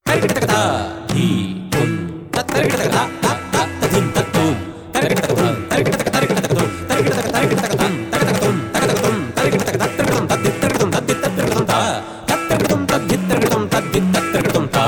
తరిగిటకదా ధీ తున్ తరిగిటకదా ధిం తత్తుం తరిగిటకదా తరిగిటక తరిగిటకదా తరిగిటక తరిగిటకదా తరిగిటకదా తరిగిటకదా తరిగిటకదా తద్ది తరిగిటం తద్ది తరిగిటం తా తరిగిటం తద్ది తరిగిటం తద్ది తరిగిటం తా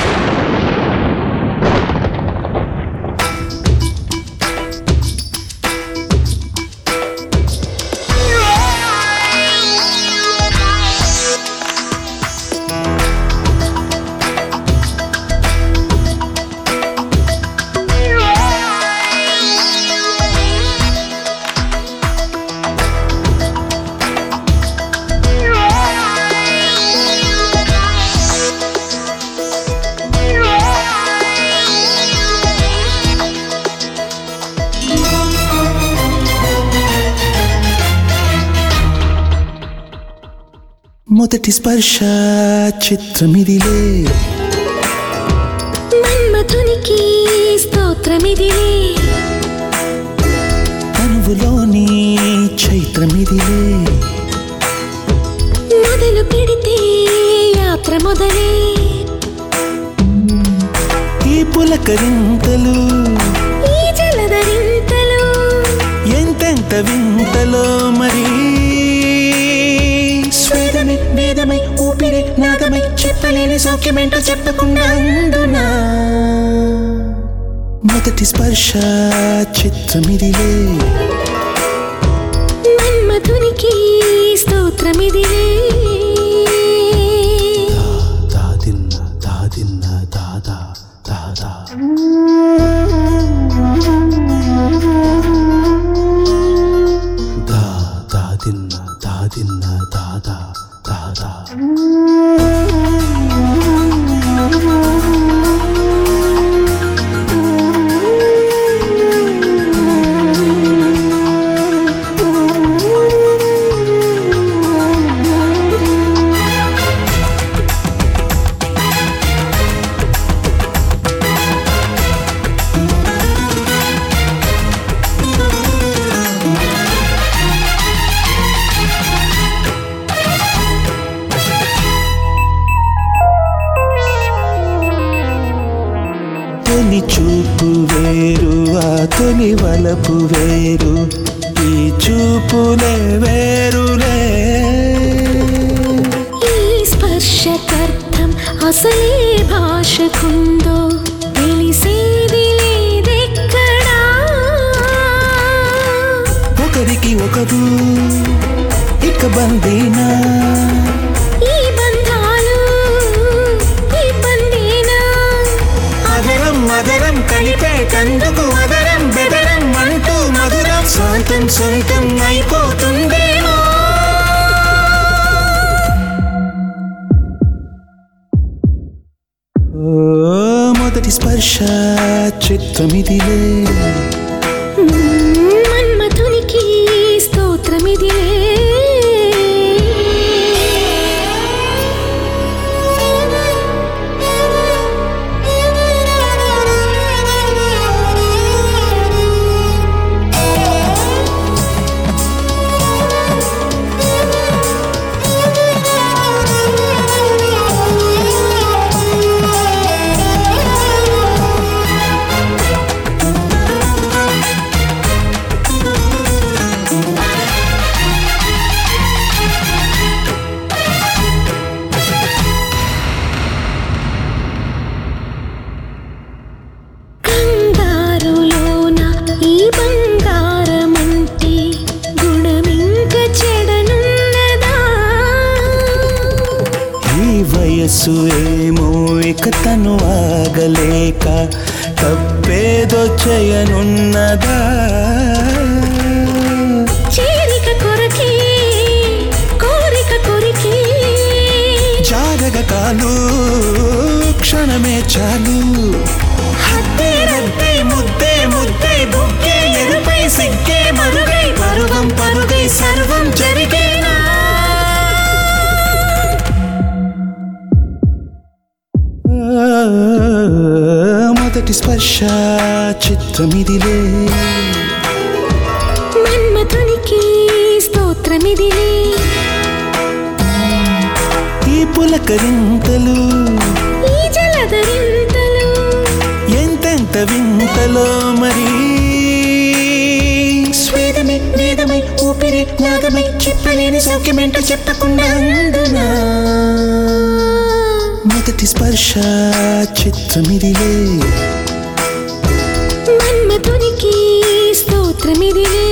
మొదటి స్పర్శ చిత్రమిదిలే మన్మథునికి స్తోత్రమిదిలే తనువులోని చైత్రమిదిలే మొదలు పెడితే యాత్ర మొదలే ఈ పులకరింతలు ఈ జలధరింతలు ఎంతెంత వింతలో మరి స్వేదమై వేదమై ఊపిరి నాదమై చెప్పలేని సౌఖ్యమేంటో చెప్పకుండా అందునా మొదటి స్పర్శ చిత్రమిదిలే మన్మథునికి స్తోత్రమిదిలే దాదిన్న దాదిన్న దాదా దాదా దా దాదిన్న దాదిన్న దాదా దాదా తొలి చూపు వేరు ఆ తొలి వలపు వేరు ఈ చూపులే వేరులే ఈ స్పర్శకర్థం అసలే భాషకుందో తెలిసేది లేదెక్కడా ఒకరికి ఒకరు ఇక బందీనా ఈ బంధాలు ఈ బందీనా అదరం మదరం కలిపేటందుకు అదరం బెదరం అంటూ మధురం సొంతం సొంతం అయిపోతుందేమో ఓ, మొదటి స్పర్శ చిత్రమిదిలే మన్మథునికి స్తోత్రమిదిలే కంగారులోన ఈ బంగారమంటే గుణమింక చెడనున్నదా ఈ వయస్సు ఏమో ఇక తను ఆగలేక తప్పేదో చేయనున్నదా చేరిక కొరకే కోరిక కొరికే జారగ కాలు క్షణమే చాలు హద్దే రద్దే ముద్దే ముద్దే బుక్కే ఎరుపై సిగ్గే మరుగై పరుగం పరుగై సర్వం జరిగేనా మొదటి స్పర్శ చిత్రమిదిలే మన్మథునికి స్తోత్రమిదిలే ఈ పులకరింతలు ఈ జలధరింతలు గుండెలో మరి స్వేదమే వేదమై ఊపిరి నాగమై చెప్పలేని సౌఖ్యమేంటో చెప్పకుండా అందునా మొదటి స్పర్శ చిత్రమిదిలే మన్మధునికి స్తోత్రమిదిలే